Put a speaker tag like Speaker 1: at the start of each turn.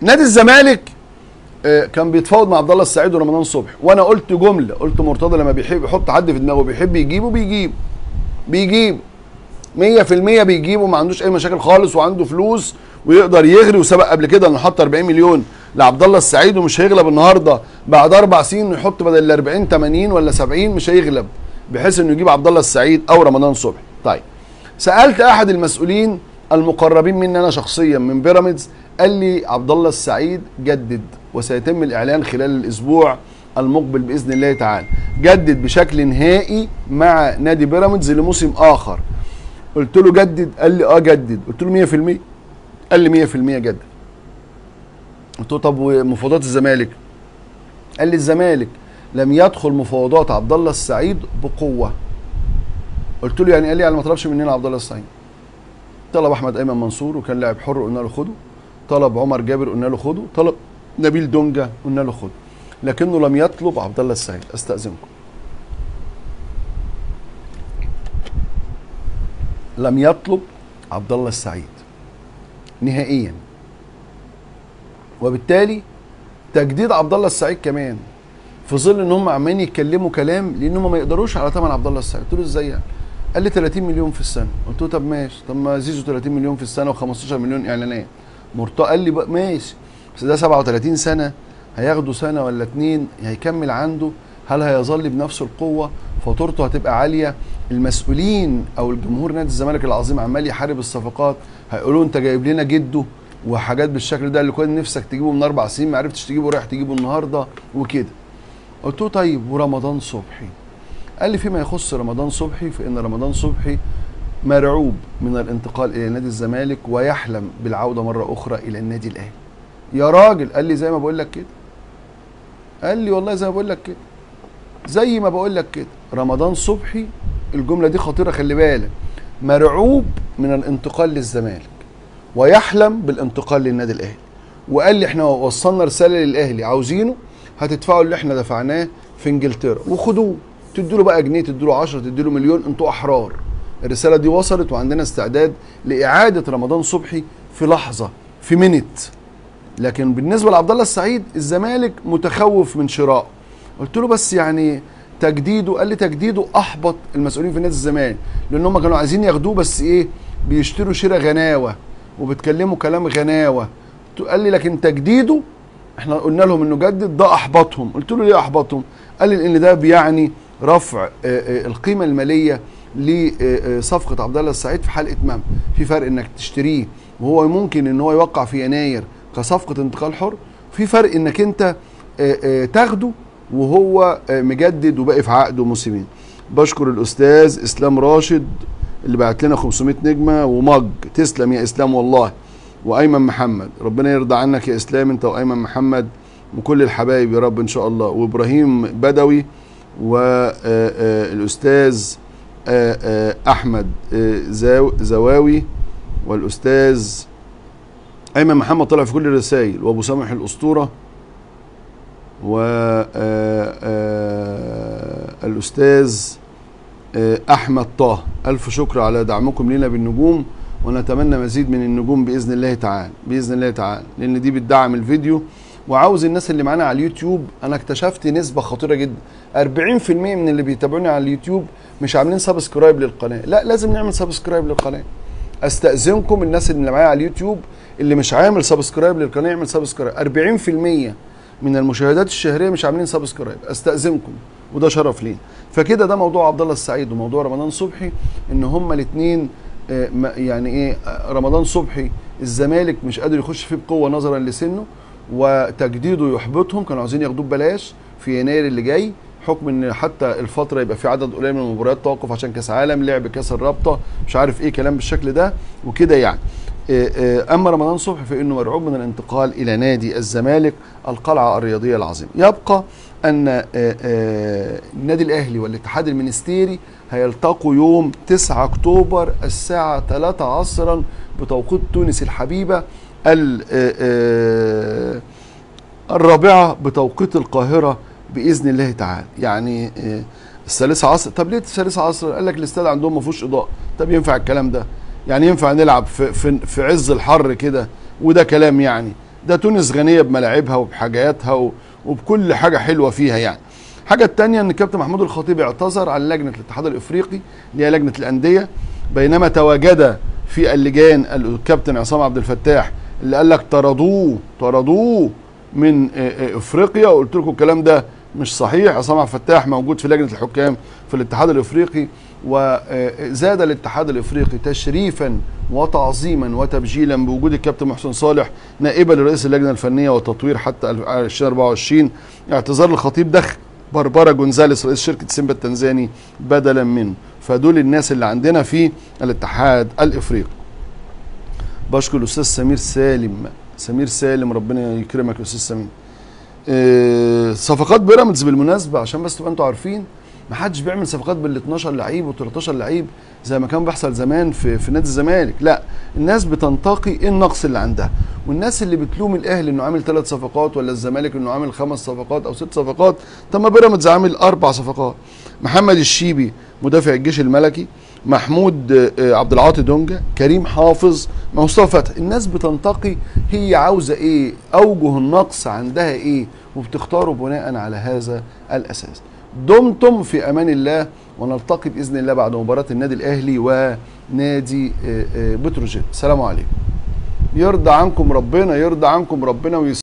Speaker 1: نادي الزمالك آه، كان بيتفاوض مع عبد الله السعيد ورمضان صبحي وانا قلت جمله قلت مرتضى لما بيحب يحط حد في دماغه بيحب يجيبه بيجيب بيجيب 100% بيجيبه ما عندوش اي مشاكل خالص وعنده فلوس ويقدر يغري وسبق قبل كده انه حط 40 مليون لعبد الله السعيد ومش هيغلب النهارده بعد اربع سنين انه يحط بدل ال 40 80 ولا 70 مش هيغلب بحيث انه يجيب عبد الله السعيد او رمضان صبحي طيب سالت احد المسؤولين المقربين مني انا شخصيا من بيراميدز قال لي عبد الله السعيد جدد وسيتم الاعلان خلال الاسبوع المقبل باذن الله تعالى جدد بشكل نهائي مع نادي بيراميدز لموسم اخر قلت له جدد قال لي اه جدد قلت له 100% قال لي 100% جدد قلت له طب ومفاوضات الزمالك قال لي الزمالك لم يدخل مفاوضات عبد الله السعيد بقوه قلت له يعني قال لي يعني ما طلبش مننا عبد الله السعيد طلب احمد ايمن منصور وكان لاعب حر قلنا له خده طلب عمر جابر قلنا له خده طلب نبيل دونجا قلنا له خده لكنه لم يطلب عبد الله السعيد استاذنكم لم يطلب عبد الله السعيد نهائيا وبالتالي تجديد عبد الله السعيد كمان في ظل ان هم عمالين يتكلموا كلام لان هم ما يقدروش على ثمن عبد الله السعيد قلت له ازاي يعني قال لي 30 مليون في السنه قلت له طب ماشي طب ما زيزو 30 مليون في السنه و15 مليون اعلانات مرتضى قال لي بقى ماشي بس ده 37 سنه هياخدوا سنه ولا اتنين هيكمل عنده هل هيظل بنفس القوه فاتورته هتبقى عاليه المسؤولين او الجمهور نادي الزمالك العظيم عمال يحارب الصفقات هيقولوا انت جايب لنا جده وحاجات بالشكل ده اللي كان نفسك تجيبه من اربع سنين ما عرفتش تجيبه رايح تجيبه النهارده وكده قلت له طيب ورمضان صبحي قال لي فيما يخص رمضان صبحي فان رمضان صبحي مرعوب من الانتقال الى نادي الزمالك ويحلم بالعوده مره اخرى الى النادي الاهلي يا راجل قال لي زي ما بقول لك كده قال لي والله زي ما بقول لك كده زي ما بقول لك كده رمضان صبحي الجمله دي خطيره خلي بالك مرعوب من الانتقال للزمالك ويحلم بالانتقال للنادي الاهلي وقال لي احنا وصلنا رساله للاهلي عاوزينه هتدفعوا اللي احنا دفعناه في انجلترا وخدوه تدوا له بقى جنيه تدوا له 10 تدوا له مليون انتوا احرار الرساله دي وصلت وعندنا استعداد لاعاده رمضان صبحي في لحظه في منت لكن بالنسبه لعبد الله السعيد الزمالك متخوف من شراء قلت له بس يعني تجديده قال لي تجديده احبط المسؤولين في نادي الزمالك لان هم كانوا عايزين ياخدوه بس ايه بيشتروا شراء غناوه وبتكلموا كلام غناوه قال لي لكن تجديده احنا قلنا لهم انه جدد ده احبطهم قلت له ليه احبطهم قال لي لان ده بيعني رفع آه، آه، القيمه الماليه لصفقه عبد الله السعيد في حلقه مام في فرق انك تشتريه وهو ممكن ان هو يوقع في يناير كصفقه انتقال حر في فرق انك انت آه، آه، تاخده وهو آه، مجدد وباقي في عقده موسمين بشكر الاستاذ اسلام راشد اللي بعت لنا 500 نجمه ومج تسلم يا اسلام والله وايمن محمد ربنا يرضى عنك يا اسلام انت وايمن محمد وكل الحبايب يا رب ان شاء الله وابراهيم بدوي والاستاذ احمد آه، زاو- زواوي والاستاذ ايمن محمد طلع في كل الرسائل وابو سامح الاسطوره و آه، آه، الاستاذ آه، احمد طه الف شكر على دعمكم لنا بالنجوم ونتمنى مزيد من النجوم باذن الله تعالى باذن الله تعالى لان دي بتدعم الفيديو وعاوز الناس اللي معانا على اليوتيوب انا اكتشفت نسبه خطيره جدا 40% من اللي بيتابعوني على اليوتيوب مش عاملين سبسكرايب للقناه لا لازم نعمل سبسكرايب للقناه استاذنكم الناس اللي معايا على اليوتيوب اللي مش عامل سبسكرايب للقناه يعمل سبسكرايب 40% من المشاهدات الشهريه مش عاملين سبسكرايب استاذنكم وده شرف لينا فكده ده موضوع عبد الله السعيد وموضوع رمضان صبحي ان هما الاثنين يعني ايه آه، رمضان صبحي الزمالك مش قادر يخش فيه بقوه نظرا لسنه وتجديده يحبطهم كانوا عاوزين ياخدوه ببلاش في يناير اللي جاي حكم ان حتى الفتره يبقى في عدد قليل من المباريات توقف عشان كاس عالم لعب كاس الرابطه مش عارف ايه كلام بالشكل ده وكده يعني آه، آه، اما رمضان صبحي فانه مرعوب من الانتقال الى نادي الزمالك القلعه الرياضيه العظيمه يبقى ان آه، آه، النادي الاهلي والاتحاد المنستيري هيلتقوا يوم 9 اكتوبر الساعه 3 عصرا بتوقيت تونس الحبيبه ال- آه، آه، الرابعه بتوقيت القاهره باذن الله تعالى يعني آه، الثالثه عصر طب ليه الثالثه عصر قال لك الاستاد عندهم ما فيهوش اضاءه طب ينفع الكلام ده يعني ينفع نلعب في في, في عز الحر كده وده كلام يعني ده تونس غنيه بملاعبها وبحاجاتها و- وبكل حاجه حلوه فيها يعني الحاجه الثانيه ان الكابتن محمود الخطيب اعتذر عن لجنه الاتحاد الافريقي اللي هي لجنه الانديه بينما تواجد في اللجان الكابتن عصام عبد الفتاح اللي قال لك طردوه طردوه من آه، آه، افريقيا وقلت لكم الكلام ده مش صحيح عصام عبد الفتاح موجود في لجنه الحكام في الاتحاد الافريقي وزاد الاتحاد الافريقي تشريفا وتعظيما وتبجيلا بوجود الكابتن محسن صالح نائبا لرئيس اللجنه الفنيه والتطوير حتى 2024 اعتذار الخطيب دخل بربرة جونزاليس رئيس شركه سيمبا التنزاني بدلا منه فدول الناس اللي عندنا في الاتحاد الافريقي بشكر الاستاذ سمير سالم سمير سالم ربنا يكرمك يا استاذ سمير آه، صفقات بيراميدز بالمناسبه عشان بس تبقى انتوا عارفين ما حدش بيعمل صفقات بال 12 لعيب و13 لعيب زي ما كان بيحصل زمان في في نادي الزمالك لا الناس بتنتقي ايه النقص اللي عندها والناس اللي بتلوم الاهلي انه عامل ثلاث صفقات ولا الزمالك انه عامل خمس صفقات او ست صفقات طب ما بيراميدز عامل اربع صفقات محمد الشيبي مدافع الجيش الملكي محمود آه، آه، عبد العاطي دونجا كريم حافظ مصطفى فتحي الناس بتنتقي هي عاوزه ايه اوجه النقص عندها ايه وبتختاروا بناء على هذا الاساس دمتم في امان الله ونلتقي باذن الله بعد مباراه النادي الاهلي ونادي آه، آه، بتروجيت السلام عليكم يرضى عنكم ربنا يرضى عنكم ربنا ويس